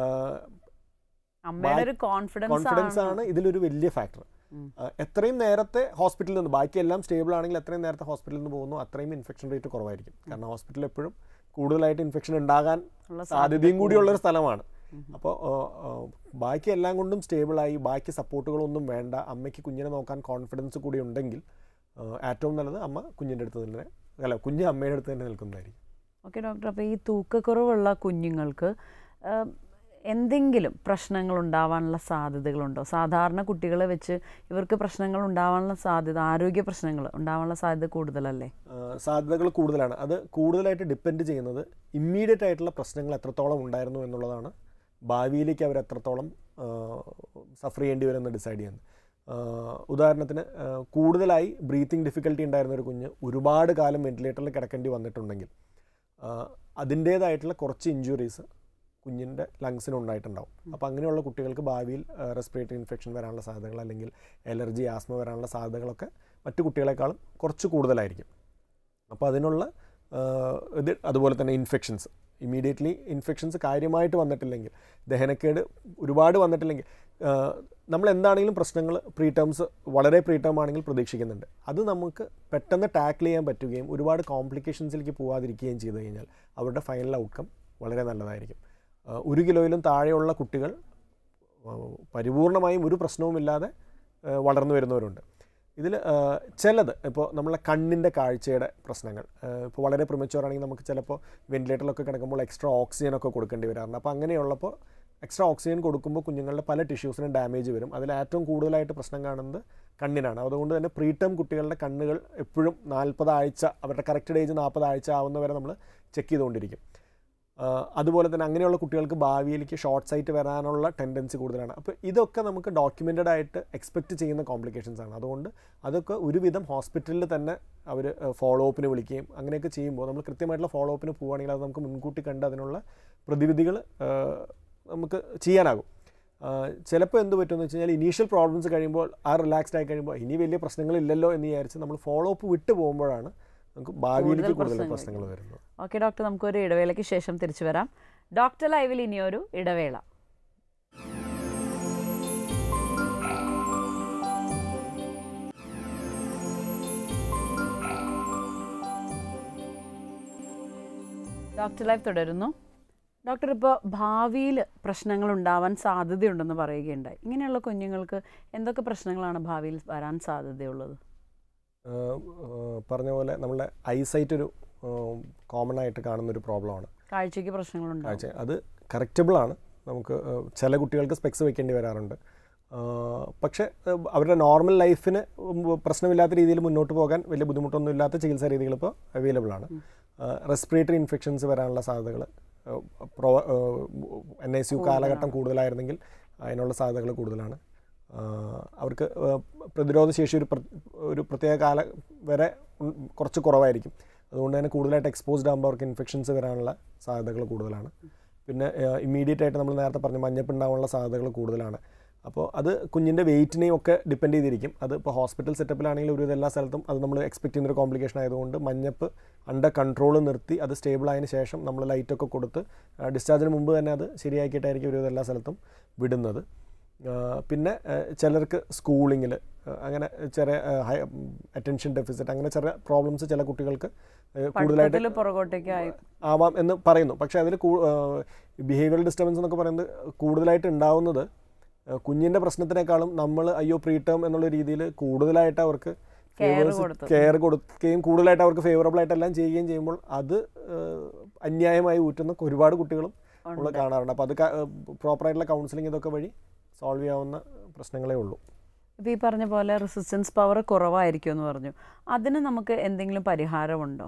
കോൺഫിഡൻസ് ആണ് ഇതിലൊരു വലിയ ഫാക്ടർ എത്രയും നേരത്തെ ഹോസ്പിറ്റലിൽ നിന്ന് ബാക്കി എല്ലാം സ്റ്റേബിൾ ആണെങ്കിൽ എത്രയും നേരത്തെ ഹോസ്പിറ്റലിൽ നിന്ന് പോകുന്നു അത്രയും ഇൻഫെക്ഷൻ റേറ്റ് കുറവായിരിക്കും കാരണം ഹോസ്പിറ്റലിൽ എപ്പോഴും കൂടുതലായിട്ട് ഇൻഫെക്ഷൻ ഉണ്ടാകാൻ സാധ്യതയും കൂടിയുള്ളൊരു സ്ഥലമാണ് അപ്പോൾ ബാക്കി എല്ലാം കൊണ്ടും സ്റ്റേബിളായി ബാക്കി സപ്പോർട്ടുകളൊന്നും വേണ്ട അമ്മയ്ക്ക് കുഞ്ഞിനെ നോക്കാൻ കോൺഫിഡൻസ് കൂടി ഉണ്ടെങ്കിൽ ഏറ്റവും നല്ലത് അമ്മ കുഞ്ഞിൻ്റെ അടുത്ത് തന്നെ അല്ല കുഞ്ഞ് അമ്മയുടെ അടുത്ത് തന്നെ നിൽക്കുന്നതായിരിക്കും ഓക്കെ ഡോക്ടർ അപ്പോൾ ഈ തൂക്കക്കുറവുള്ള കുഞ്ഞുങ്ങൾക്ക് എന്തെങ്കിലും പ്രശ്നങ്ങൾ ഉണ്ടാവാനുള്ള സാധ്യതകളുണ്ടോ സാധാരണ കുട്ടികളെ വെച്ച് ഇവർക്ക് പ്രശ്നങ്ങൾ ഉണ്ടാവാനുള്ള സാധ്യത ആരോഗ്യ പ്രശ്നങ്ങൾ ഉണ്ടാവാനുള്ള സാധ്യത കൂടുതലല്ലേ സാധ്യതകൾ കൂടുതലാണ് അത് കൂടുതലായിട്ട് ഡിപ്പെൻഡ് ചെയ്യുന്നത് ഇമ്മീഡിയറ്റ് ആയിട്ടുള്ള പ്രശ്നങ്ങൾ എത്രത്തോളം ഉണ്ടായിരുന്നു എന്നുള്ളതാണ് ഭാവിയിലേക്ക് അവർ എത്രത്തോളം സഫർ ചെയ്യേണ്ടി വരുമെന്ന് ഡിസൈഡ് ചെയ്യുന്നത് ഉദാഹരണത്തിന് കൂടുതലായി ബ്രീത്തിങ് ഡിഫിക്കൽട്ടി ഉണ്ടായിരുന്ന ഒരു കുഞ്ഞ് ഒരുപാട് കാലം വെന്റിലേറ്ററിൽ കിടക്കേണ്ടി വന്നിട്ടുണ്ടെങ്കിൽ അതിൻ്റേതായിട്ടുള്ള കുറച്ച് ഇഞ്ചുറീസ് കുഞ്ഞിൻ്റെ ലങ്സിന് ഉണ്ടായിട്ടുണ്ടാവും അപ്പോൾ അങ്ങനെയുള്ള കുട്ടികൾക്ക് ഭാവിയിൽ റെസ്പിറേറ്ററി ഇൻഫെക്ഷൻ വരാനുള്ള സാധ്യതകൾ അല്ലെങ്കിൽ എലർജി ആസ്മ വരാനുള്ള സാധ്യതകളൊക്കെ മറ്റു കുട്ടികളെക്കാളും കുറച്ച് കൂടുതലായിരിക്കും അപ്പോൾ അതിനുള്ള ഇത് അതുപോലെ തന്നെ ഇൻഫെക്ഷൻസ് ഇമീഡിയറ്റ്ലി ഇൻഫെക്ഷൻസ് കാര്യമായിട്ട് വന്നിട്ടില്ലെങ്കിൽ ദഹനക്കേട് ഒരുപാട് വന്നിട്ടില്ലെങ്കിൽ നമ്മൾ എന്താണെങ്കിലും പ്രശ്നങ്ങൾ പ്രീ ടേംസ് വളരെ പ്രീ ടേം ആണെങ്കിൽ പ്രതീക്ഷിക്കുന്നുണ്ട് അത് നമുക്ക് പെട്ടെന്ന് ടാക്കിൾ ചെയ്യാൻ പറ്റുകയും ഒരുപാട് കോംപ്ലിക്കേഷൻസിലേക്ക് പോകാതിരിക്കുകയും ചെയ്തു കഴിഞ്ഞാൽ അവരുടെ ഫൈനൽ ഔട്ട്കം വളരെ നല്ലതായിരിക്കും ഒരു കിലോയിലും താഴെയുള്ള കുട്ടികൾ പരിപൂർണമായും ഒരു പ്രശ്നവുമില്ലാതെ വളർന്നു വരുന്നവരുണ്ട് ഇതിൽ ചിലത് ഇപ്പോൾ നമ്മളെ കണ്ണിൻ്റെ കാഴ്ചയുടെ പ്രശ്നങ്ങൾ ഇപ്പോൾ വളരെ പ്രിമച്ചുവർ ആണെങ്കിൽ നമുക്ക് ചിലപ്പോൾ വെന്റിലേറ്ററിലൊക്കെ കിടക്കുമ്പോൾ എക്സ്ട്രാ ഓക്സിജൻ ഒക്കെ കൊടുക്കേണ്ടി വരാറുണ്ട് അപ്പോൾ അങ്ങനെയുള്ളപ്പോൾ എക്സ്ട്രാ ഓക്സിജൻ കൊടുക്കുമ്പോൾ കുഞ്ഞുങ്ങളുടെ പല ടിഷ്യൂസിനും ഡാമേജ് വരും അതിൽ ഏറ്റവും കൂടുതലായിട്ട് പ്രശ്നം കാണുന്നത് കണ്ണിനാണ് അതുകൊണ്ട് തന്നെ പ്രീ ടേം കുട്ടികളുടെ കണ്ണുകൾ എപ്പോഴും നാൽപ്പത് ആഴ്ച അവരുടെ കറക്റ്റ് ഏജ് നാൽപ്പത് ആഴ്ച ആവുന്നവരെ നമ്മൾ ചെക്ക് ചെയ്തുകൊണ്ടിരിക്കും ആ, അതുപോലെ തന്നെ അങ്ങനെയുള്ള കുട്ടികൾക്ക് ഭാവിയിലേക്ക് ഷോർട്ട് സൈറ്റ് വരാനുള്ള ടെൻഡൻസി കൂടുതലാണ് അപ്പോൾ ഇതൊക്കെ നമുക്ക് ഡോക്യുമെൻറ്റഡ് ആയിട്ട് എക്സ്പെക്റ്റ് ചെയ്യുന്ന കോംപ്ലിക്കേഷൻസ് ആണ് അതുകൊണ്ട് അതൊക്കെ ഒരുവിധം ഹോസ്പിറ്റലിൽ തന്നെ അവർ ഫോളോ അപ്പിന് വിളിക്കുകയും അങ്ങനെയൊക്കെ ചെയ്യുമ്പോൾ നമ്മൾ കൃത്യമായിട്ടുള്ള ഫോളോ അപ്പിന് പോവുകയാണെങ്കിൽ അത് നമുക്ക് മുൻകൂട്ടി കണ്ട് അതിനുള്ള പ്രതിവിധികൾ നമുക്ക് ചെയ്യാനാകും ചിലപ്പോൾ എന്ത് പറ്റുമെന്ന് വെച്ച് കഴിഞ്ഞാൽ ഇനീഷ്യൽ പ്രോബ്ലംസ് കഴിയുമ്പോൾ ആ റിലാക്സ്ഡ് ആയി കഴിയുമ്പോൾ ഇനി വലിയ പ്രശ്നങ്ങളില്ലല്ലോ എന്ന് വിചാരിച്ച് നമ്മൾ ഫോളോ അപ്പ് വിട്ടു പോകുമ്പോഴാണ് നമുക്ക് ഭാവിയിലേക്ക് കൂടുതൽ പ്രശ്നങ്ങൾ പ്രശ്നങ്ങൾ വരുന്നത് ഓക്കെ ഡോക്ടർ നമുക്കൊരു ഇടവേളയ്ക്ക് ശേഷം തിരിച്ചു വരാം ഡോക്ടർ ലൈവിൽ ഇനിയൊരു ഇടവേള ഡോക്ടർ ലൈവ് തുടരുന്നു ഡോക്ടർ ഇപ്പോൾ ഭാവിയിൽ പ്രശ്നങ്ങൾ ഉണ്ടാവാൻ സാധ്യതയുണ്ടെന്ന് പറയുകയുണ്ടായി ഇങ്ങനെയുള്ള കുഞ്ഞുങ്ങൾക്ക് എന്തൊക്കെ പ്രശ്നങ്ങളാണ് ഭാവിയിൽ വരാൻ സാധ്യതയുള്ളത് ആഹ് ആഹ് പറഞ്ഞ പോലെ നമ്മളെ ഐസൈറ്റ് ഒരു കോമൺ ആയിട്ട് കാണുന്ന ഒരു പ്രോബ്ലമാണ് കാഴ്ചയ്ക്ക് പ്രശ്നങ്ങളുണ്ടാവും കാഴ്ച അത് കറക്റ്റബിൾ ആണ് നമുക്ക് ആഹ് ചില കുട്ടികൾക്ക് സ്പെക്സ് വെക്കേണ്ടി വരാറുണ്ട് ആഹ് പക്ഷേ ആഹ് അവരുടെ നോർമൽ ലൈഫിന് പ്രശ്നമില്ലാത്ത രീതിയിൽ മുന്നോട്ട് പോകാൻ വലിയ ബുദ്ധിമുട്ടൊന്നും ഇല്ലാത്ത ചികിത്സാ രീതികൾ ഇപ്പോൾ അവൈലബിൾ ആണ് റെസ്പിറേറ്ററി ഇൻഫെക്ഷൻസ് വരാനുള്ള സാധ്യതകൾ പ്രോ എൻ ഐ സി യു കാലഘട്ടം കൂടുതലായിരുന്നെങ്കിൽ അതിനുള്ള സാധ്യതകൾ കൂടുതലാണ് ആഹ് അവർക്ക് ആഹ് പ്രതിരോധ ശേഷി ഒരു പ്ര- ഒരു പ്രത്യേക കാല വരെ ഉം കുറച്ച് കുറവായിരിക്കും അതുകൊണ്ട് തന്നെ കൂടുതലായിട്ട് എക്സ്പോസ്ഡ് ആകുമ്പോൾ അവർക്ക് ഇൻഫെക്ഷൻസ് വരാനുള്ള സാധ്യതകൾ കൂടുതലാണ് പിന്നെ ഇമ്മീഡിയറ്റ് ആയിട്ട് നമ്മൾ നേരത്തെ പറഞ്ഞ മഞ്ഞപ്പുണ്ടാവാനുള്ള സാധ്യതകൾ കൂടുതലാണ് അപ്പോൾ അത് കുഞ്ഞിൻ്റെ വെയിറ്റിനെയും ഒക്കെ ഡിപ്പെൻഡ് ചെയ്തിരിക്കും അത് ഇപ്പോൾ ഹോസ്പിറ്റൽ സെറ്റപ്പിലാണെങ്കിൽ ഒരു എല്ലാ സ്ഥലത്തും അത് നമ്മൾ എക്സ്പെക്ട് ചെയ്യുന്നൊരു കോംപ്ലിക്കേഷൻ ആയതുകൊണ്ട് മഞ്ഞപ്പ് അണ്ടർ കൺട്രോൾ നിർത്തി അത് സ്റ്റേബിൾ ആയതിനു ശേഷം നമ്മൾ ലൈറ്റൊക്കെ കൊടുത്ത് ഡിസ്ചാർജിന് മുമ്പ് തന്നെ അത് ശരിയാക്കിയിട്ടായിരിക്കും ഒരു എല്ലാ സ്ഥലത്തും വിടുന്നത് ആ, പിന്നെ ആ, ചിലർക്ക് സ്കൂളിങ്ങിൽ അങ്ങനെ ചെറിയ അറ്റൻഷൻ ഡെഫിസിറ്റ് അങ്ങനെ ചെറിയ പ്രോബ്ലംസ് ചില കുട്ടികൾക്ക് ആ, കൂടുതലായിട്ട് പഠിത്തത്തിൽ പുറകോട്ടേക്കായി ആവാം എന്ന് പറയുന്നു പക്ഷേ അതിൽ ബിഹേവിയറൽ ഡിസ്റ്റർബൻസ് എന്നൊക്കെ പറയുന്നത് കൂടുതലായിട്ട് ഉണ്ടാവുന്നത് ആ, കുഞ്ഞിൻ്റെ പ്രശ്നത്തിനേക്കാളും നമ്മൾ അയ്യോ പ്രീ ടേം എന്നുള്ള രീതിയിൽ കൂടുതലായിട്ട് അവർക്ക് Care കൊടുത്തു. കെയർ കൊടുക്കുകയും കൂടുതലായിട്ട് അവർക്ക് ഫേവറബിൾ ആയിട്ട് എല്ലാം ചെയ്യുകയും ചെയ്യുമ്പോൾ അത് ആ, അന്യായമായി ഊറ്റുന്ന ഒരുപാട് കുട്ടികളും നമ്മൾ കാണാറുണ്ട് അപ്പോൾ അത് പ്രോപ്പറായിട്ടുള്ള കൗൺസിലിംഗ് ഇതൊക്കെ വഴി സോൾവ് ചെയ്യാവുന്ന പ്രശ്നങ്ങളേ ഉള്ളൂ ഇപ്പോൾ ഈ പറഞ്ഞ പോലെ റെസിസ്റ്റൻസ് പവർ കുറവായിരിക്കും എന്ന് പറഞ്ഞു അതിന് നമുക്ക് എന്തെങ്കിലും പരിഹാരമുണ്ടോ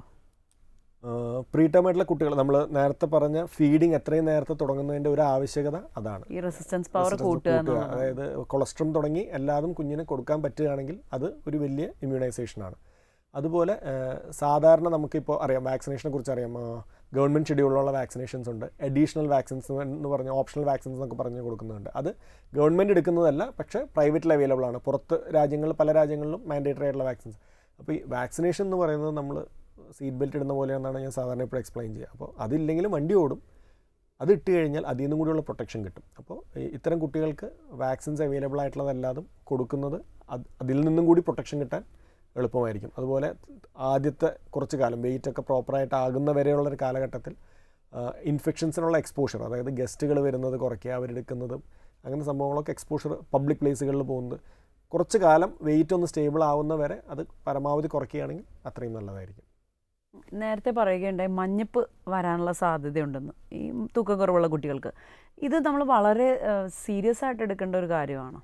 പ്രീ ടേം ആയിട്ടുള്ള കുട്ടികൾ നമ്മൾ നേരത്തെ പറഞ്ഞ ഫീഡിങ് എത്രയും നേരത്തെ തുടങ്ങുന്നതിൻ്റെ ഒരു ആവശ്യകത അതാണ് ഈ റെസിസ്റ്റൻസ് പവർ Resistance കൂട്ടുക കൂട്ടുക. എന്നുള്ളത് അതായത് കൊളസ്ട്രോം തുടങ്ങി എല്ലാതും കുഞ്ഞിന് കൊടുക്കാൻ പറ്റുകയാണെങ്കിൽ അത് ഒരു വലിയ ഇമ്മ്യൂണൈസേഷനാണ് അതുപോലെ ആ, സാധാരണ നമുക്കിപ്പോൾ അറിയാം വാക്സിനേഷനെ കുറിച്ച് അറിയാം ഗവൺമെൻറ് ഷെഡ്യൂളിലുള്ള വാക്സിനേഷൻസ് ഉണ്ട് അഡീഷണൽ വാക്സിൻസ് എന്ന് പറഞ്ഞ ഓപ്ഷണൽ വാക്സിൻസ് എന്നൊക്കെ പറഞ്ഞ് കൊടുക്കുന്നുണ്ട് അത് ഗവൺമെൻറ് എടുക്കുന്നതല്ല പക്ഷേ പ്രൈവറ്റിൽ അവൈലബിൾ ആണ് പുറത്ത് രാജ്യങ്ങളിൽ പല രാജ്യങ്ങളിലും മാൻഡേറ്ററി ആയിട്ടുള്ള വാക്സിൻസ് അപ്പോൾ ഈ വാക്സിനേഷൻ എന്ന് പറയുന്നത് നമ്മൾ സീറ്റ് ബെൽറ്റ് ഇടുന്ന പോലെയാണെന്നാണ് ഞാൻ സാധാരണ ഇപ്പോൾ എക്സ്പ്ലെയിൻ ചെയ്യുക അപ്പോൾ അതില്ലെങ്കിലും വണ്ടി ഓടും അത് ഇട്ട് കഴിഞ്ഞാൽ അതിൽ നിന്നും കൂടിയുള്ള പ്രൊട്ടക്ഷൻ കിട്ടും അപ്പോൾ ഈ ഇത്തരം കുട്ടികൾക്ക് വാക്സിൻസ് അവൈലബിൾ ആയിട്ടുള്ളതെല്ലാതും കൊടുക്കുന്നത് അത് അതിൽ നിന്നും കൂടി പ്രൊട്ടക്ഷൻ കിട്ടാൻ എളുപ്പമായിരിക്കും അതുപോലെ ആദ്യത്തെ കുറച്ച് കാലം വെയിറ്റ് ഒക്കെ പ്രോപ്പറായിട്ട് ആകുന്ന വരെയുള്ള ഒരു കാലഘട്ടത്തിൽ ഇൻഫെക്ഷൻസിനുള്ള എക്സ്പോഷർ അതായത് ഗസ്റ്റുകൾ വരുന്നത് കുറയ്ക്കുക അവരെടുക്കുന്നതും അങ്ങനെ സംഭവങ്ങളൊക്കെ എക്സ്പോഷർ പബ്ലിക് പ്ലേസുകളിൽ പോകുന്നത് കുറച്ച് കാലം വെയിറ്റ് ഒന്ന് സ്റ്റേബിൾ ആവുന്ന വരെ അത് പരമാവധി കുറയ്ക്കുകയാണെങ്കിൽ അത്രയും നല്ലതായിരിക്കും നേരത്തെ പറയുകയുണ്ടായി മഞ്ഞപ്പ് വരാനുള്ള സാധ്യതയുണ്ടെന്ന് ഈ തൂക്കം കുറവുള്ള കുട്ടികൾക്ക് ഇത് നമ്മൾ വളരെ സീരിയസ് ആയിട്ട് എടുക്കേണ്ട ഒരു കാര്യമാണ്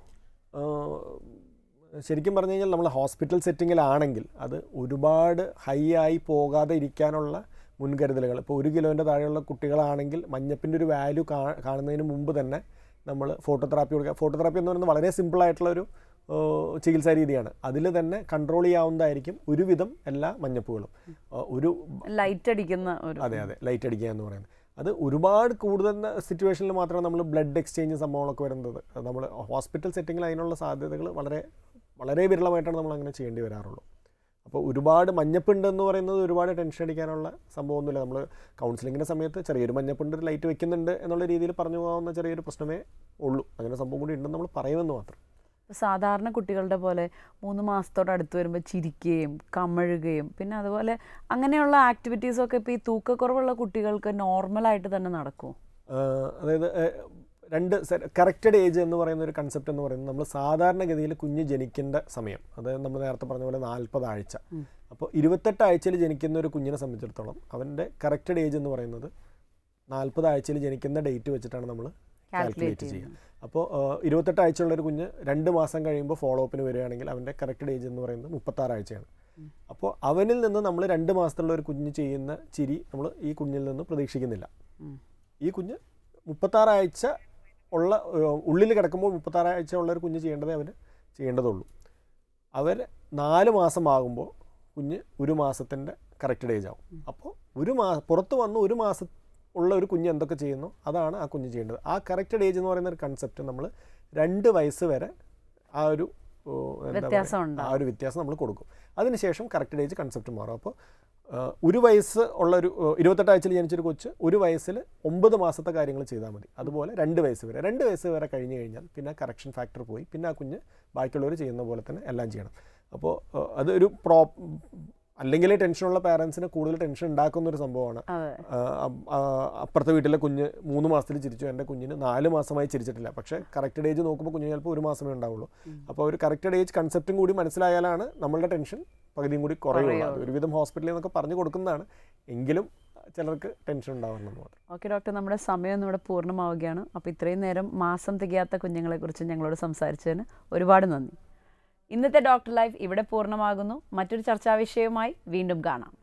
ആഹ് ശരിക്കും പറഞ്ഞു കഴിഞ്ഞാൽ നമ്മൾ ഹോസ്പിറ്റൽ സെറ്റിങ്ങിലാണെങ്കിൽ അത് ഒരുപാട് ഹൈ ആയി പോകാതെ ഇരിക്കാനുള്ള മുൻകരുതലുകൾ ഇപ്പോൾ ഒരു കിലോൻ്റെ താഴെയുള്ള കുട്ടികളാണെങ്കിൽ മഞ്ഞപ്പിൻ്റെ ഒരു വാല്യൂ കാണുന്നതിന് മുമ്പ് തന്നെ നമ്മൾ ഫോട്ടോതെറാപ്പി കൊടുക്കുക ഫോട്ടോതെറാപ്പി എന്ന് പറയുന്നത് വളരെ സിമ്പിൾ ആയിട്ടുള്ള ഒരു ആഹ് ചികിത്സാ രീതിയാണ് അതിൽ തന്നെ കൺട്രോൾ ചെയ്യാവുന്നതായിരിക്കും ഒരുവിധം എല്ലാ മഞ്ഞപ്പുകളും ആഹ് ഒരു ലൈറ്റ് അടിക്കുന്ന ഒരു അതെ അതെ ലൈറ്റ് അടിക്കുക എന്ന് പറയുന്നത് അത് ഒരുപാട് കൂടുതൽ സിറ്റുവേഷനിൽ മാത്രമേ നമ്മൾ ബ്ലഡ് എക്സ്ചേഞ്ച് സംഭവങ്ങളൊക്കെ വരുന്നത് നമ്മൾ ഹോസ്പിറ്റൽ സെറ്റിങ്ങിൽ അതിനുള്ള സാധ്യതകൾ വളരെ വളരെ വിരളമായിട്ടാണ് നമ്മൾ അങ്ങനെ ചെയ്യേണ്ടി വരാറുള്ളൂ അപ്പോൾ ഒരുപാട് മഞ്ഞപ്പുണ്ട് എന്ന് പറയുന്നത് ഒരുപാട് ടെൻഷൻ അടിക്കാനുള്ള സംഭവമൊന്നുമില്ല നമ്മൾ കൗൺസിലിങ്ങിൻ്റെ സമയത്ത് ചെറിയൊരു മഞ്ഞപ്പുണ്ട് ഒരു ലൈറ്റ് വെക്കുന്നുണ്ട് എന്നുള്ള രീതിയിൽ പറഞ്ഞു പോകാവുന്ന ചെറിയൊരു പ്രശ്നമേ ഉള്ളൂ അങ്ങനെ സംഭവം കൂടി ഉണ്ടെന്ന് നമ്മൾ പറയുമെന്ന് മാത്രം സാധാരണ കുട്ടികളുടെ പോലെ മൂന്ന് മാസത്തോട് അടുത്ത് വരുമ്പോൾ ചിരിക്കുകയും കമഴുകയും പിന്നെ അതുപോലെ അങ്ങനെയുള്ള ആക്ടിവിറ്റീസൊക്കെ ഇപ്പോൾ ഈ തൂക്കക്കുറവുള്ള കുട്ടികൾക്ക് നോർമലായിട്ട് തന്നെ നടക്കുമോ ആഹ് അതായത് ഏഹ് രണ്ട് കറക്റ്റഡ് ഏജ് എന്ന് പറയുന്ന ഒരു കൺസെപ്റ്റ് എന്ന് പറയുന്നത് നമ്മൾ സാധാരണഗതിയിൽ കുഞ്ഞ് ജനിക്കേണ്ട സമയം അതായത് നമ്മൾ നേരത്തെ പറഞ്ഞ പോലെ നാൽപ്പത് ആഴ്ച ഉം. അപ്പോൾ ഇരുപത്തെട്ട് ആഴ്ചയിൽ ജനിക്കുന്ന ഒരു കുഞ്ഞിനെ സംബന്ധിച്ചിടത്തോളം അവൻ്റെ കറക്റ്റഡ് ഏജ് എന്ന് പറയുന്നത് നാൽപ്പത് ആഴ്ചയിൽ ജനിക്കുന്ന ഡേറ്റ് വെച്ചിട്ടാണ് നമ്മൾ കാൽക്കുലേറ്റ് ചെയ്യുക അപ്പോൾ ഇരുപത്തെട്ട് ആഴ്ചയുള്ള ഒരു കുഞ്ഞ് രണ്ട് മാസം കഴിയുമ്പോൾ ഫോളോ അപ്പിന് വരികയാണെങ്കിൽ അവൻ്റെ കറക്റ്റ് ഏജ് എന്ന് പറയുന്നത് മുപ്പത്താറ് ആഴ്ചയാണ് അപ്പോൾ അവനിൽ നിന്ന് നമ്മൾ രണ്ട് മാസത്തുള്ള ഒരു കുഞ്ഞ് ചെയ്യുന്ന ചിരി നമ്മൾ ഈ കുഞ്ഞിൽ നിന്ന് പ്രതീക്ഷിക്കുന്നില്ല ഉം. ഈ കുഞ്ഞ് മുപ്പത്താറ് ആഴ്ച ഉള്ള ഏഹ്, ഉള്ളിൽ കിടക്കുമ്പോൾ മുപ്പത്താറ് ആഴ്ച ഉള്ള ഒരു കുഞ്ഞ് ചെയ്യേണ്ടതേ അവന് ചെയ്യേണ്ടതുള്ളൂ അവർ നാല് മാസമാകുമ്പോൾ കുഞ്ഞ് ഒരു മാസത്തിൻ്റെ കറക്റ്റ് ഏജ് ആവും അപ്പോൾ ഒരു മാ പുറത്ത് വന്ന് ഒരു മാസം ഉള്ള ഒരു കുഞ്ഞ് എന്തൊക്കെ ചെയ്യുന്നു അതാണ് ആ കുഞ്ഞ് ചെയ്യേണ്ടത് ആ കറക്റ്റ് ഏജ് എന്ന് പറയുന്ന ഒരു കൺസെപ്റ്റ് നമ്മൾ രണ്ട് വയസ്സ് വരെ ആ ഒരു ഓ, എന്താ വ്യത്യാസം പറയുക, ഉണ്ടാവും. ആ ഒരു വ്യത്യാസം നമ്മൾ കൊടുക്കും അതിനുശേഷം കറക്റ്റ് ഏജ് കൺസെപ്റ്റ് മാറും അപ്പോൾ ഏഹ്, ഒരു വയസ്സ് ഉള്ള ഒരു ഏഹ്, ഇരുപത്തെട്ട് ആഴ്ചയിൽ ജനിച്ചൊരു കൊച്ച് ഒരു വയസ്സിൽ ഒമ്പത് മാസത്തെ കാര്യങ്ങൾ ചെയ്താൽ മതി അതുപോലെ രണ്ട് വയസ്സ് വരെ രണ്ട് വയസ്സ് വരെ കഴിഞ്ഞ് കഴിഞ്ഞാൽ പിന്നെ കറക്ഷൻ ഫാക്ടർ പോയി പിന്നെ ആ കുഞ്ഞ് ബാക്കിയുള്ളവർ ചെയ്യുന്ന പോലെ തന്നെ എല്ലാം ചെയ്യണം അപ്പോൾ ഏഹ്, അതൊരു പ്രോ അല്ലെങ്കിൽ ടെൻഷനുള്ള പാരൻസിന് കൂടുതൽ ടെൻഷൻ ഉണ്ടാക്കുന്ന ഒരു സംഭവമാണ് അതെ ആ, അം- ആ, അപ്പുറത്തെ വീട്ടിലെ കുഞ്ഞ് മൂന്ന് മാസത്തിൽ ചിരിച്ചു എൻ്റെ കുഞ്ഞിന് നാല് മാസമായി ചിരിച്ചിട്ടില്ല പക്ഷേ കറക്റ്റഡ് ഏജ് നോക്കുമ്പോൾ കുഞ്ഞിന് ചിലപ്പോൾ ഒരു മാസമേ ഉണ്ടാവുള്ളൂ അപ്പോൾ ഒരു കറക്റ്റഡ് ഏജ് കൺസെപ്റ്റും കൂടി മനസ്സിലായാലാണ് നമ്മളുടെ ടെൻഷൻ പകുതിയും കൂടി കുറയുള്ളൂ അത് ഒരുവിധം ഹോസ്പിറ്റലിൽ നിന്നൊക്കെ പറഞ്ഞു കൊടുക്കുന്നതാണ് എങ്കിലും ചിലർക്ക് ടെൻഷൻ ഉണ്ടാവുന്നത് മാത്രം ഓക്കെ ഡോക്ടർ നമ്മുടെ സമയം ഇന്ന് ഇവിടെ പൂർണ്ണമാവുകയാണ് അപ്പോൾ ഇത്രയും നേരം മാസം തികയാത്ത കുഞ്ഞുങ്ങളെക്കുറിച്ച് ഞങ്ങളോട് സംസാരിച്ചതിന് ഒരുപാട് നന്ദി ഇന്നത്തെ ഡോക്ടർ ലൈഫ് ഇവിടെ പൂർണ്ണമാകുന്നു മറ്റൊരു ചർച്ചാ വിഷയവുമായി വീണ്ടും കാണാം